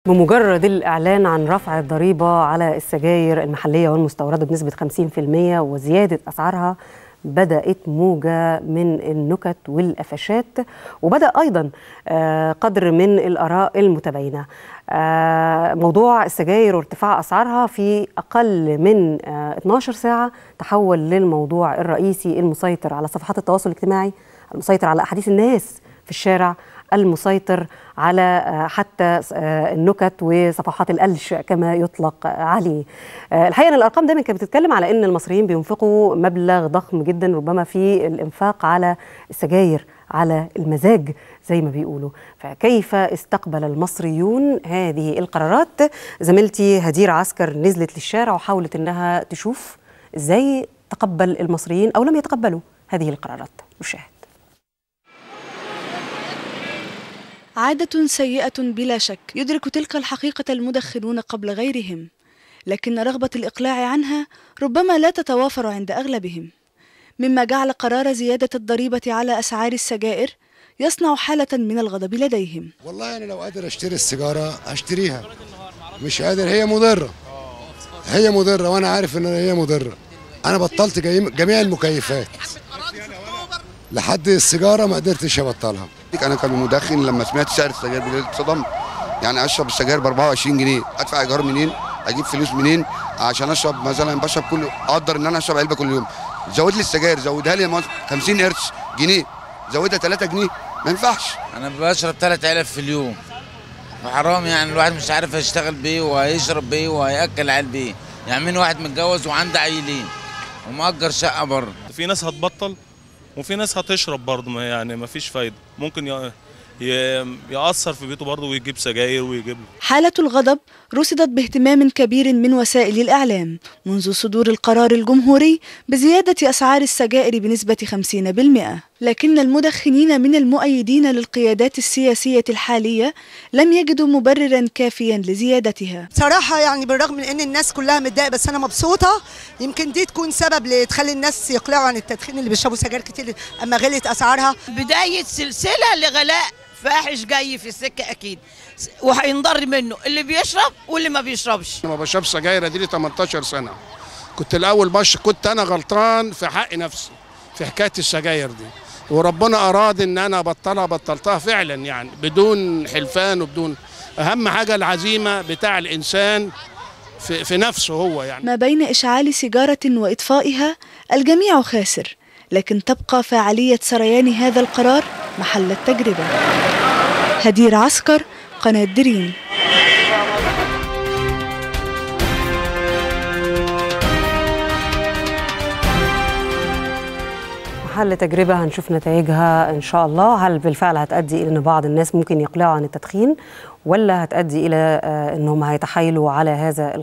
بمجرد الإعلان عن رفع الضريبة على السجاير المحلية والمستوردة بنسبة 50% وزيادة أسعارها بدأت موجة من النكت والقفشات وبدأ أيضا قدر من الآراء المتباينة موضوع السجاير وارتفاع أسعارها في أقل من 12 ساعة تحول للموضوع الرئيسي المسيطر على صفحات التواصل الاجتماعي المسيطر على أحاديث الناس في الشارع المسيطر على حتى النكت وصفحات القلش كما يطلق عليه الحقيقه ان الارقام دايما كانت بتتكلم على ان المصريين بينفقوا مبلغ ضخم جدا ربما في الانفاق على السجاير على المزاج زي ما بيقولوا فكيف استقبل المصريون هذه القرارات زميلتي هدير عسكر نزلت للشارع وحاولت انها تشوف ازاي تقبل المصريين او لم يتقبلوا هذه القرارات نشاهد عادة سيئة بلا شك يدرك تلك الحقيقة المدخنون قبل غيرهم لكن رغبة الإقلاع عنها ربما لا تتوافر عند أغلبهم مما جعل قرار زيادة الضريبة على أسعار السجائر يصنع حالة من الغضب لديهم والله أنا لو قادر أشتري السيجارة أشتريها مش قادر هي مضرة هي مضرة وأنا عارف إن هي مضرة أنا بطلت جميع المكيفات لحد السيجارة ما قدرتش أبطلها انا كمدخن لما سمعت سعر السجاير بالليل اتصدمت يعني اشرب السجاير ب 24 جنيه ادفع ايجار منين اجيب فلوس منين عشان اشرب مثلا بشرب كل اقدر ان انا اشرب علبه كل يوم زود لي السجاير زودها لي 50 قرش جنيه زودها 3 جنيه ما ينفعش انا بشرب 3 علب في اليوم وحرام يعني الواحد مش عارف هيشتغل بايه وهيشرب بايه وهياكل عيال بايه يعني من واحد متجوز وعنده عيلين ومأجر شقه بره في ناس هتبطل وفي ناس هتشرب برضه يعني ما فيش فايده ممكن يأثر في بيته برضه ويجيب سجاير ويجيب حالة الغضب رصدت باهتمام كبير من وسائل الإعلام منذ صدور القرار الجمهوري بزيادة أسعار السجائر بنسبة 50% لكن المدخنين من المؤيدين للقيادات السياسية الحالية لم يجدوا مبررا كافيا لزيادتها صراحة يعني بالرغم من أن الناس كلها متضايقة بس أنا مبسوطة يمكن دي تكون سبب لتخلي الناس يقلعوا عن التدخين اللي بيشربوا سجاير كتير أما غلت أسعارها بداية سلسلة لغلاء فاحش جاي في السكه اكيد وهينضر منه اللي بيشرب واللي ما بيشربش انا ما بشربش سجاير دي لي 18 سنه كنت الاول بش كنت انا غلطان في حق نفسي في حكايه السجاير دي وربنا اراد ان انا ابطلها بطلتها فعلا يعني بدون حلفان وبدون اهم حاجه العزيمه بتاع الانسان في, في نفسه هو يعني ما بين اشعال سيجاره واطفائها الجميع خاسر لكن تبقى فاعليه سريان هذا القرار محل التجربه هدير عسكر قناه دريم محل تجربة هنشوف نتائجها إن شاء الله هل بالفعل هتؤدي إلى أن بعض الناس ممكن يقلعوا عن التدخين ولا هتؤدي إلى أنهم هيتحايلوا على هذا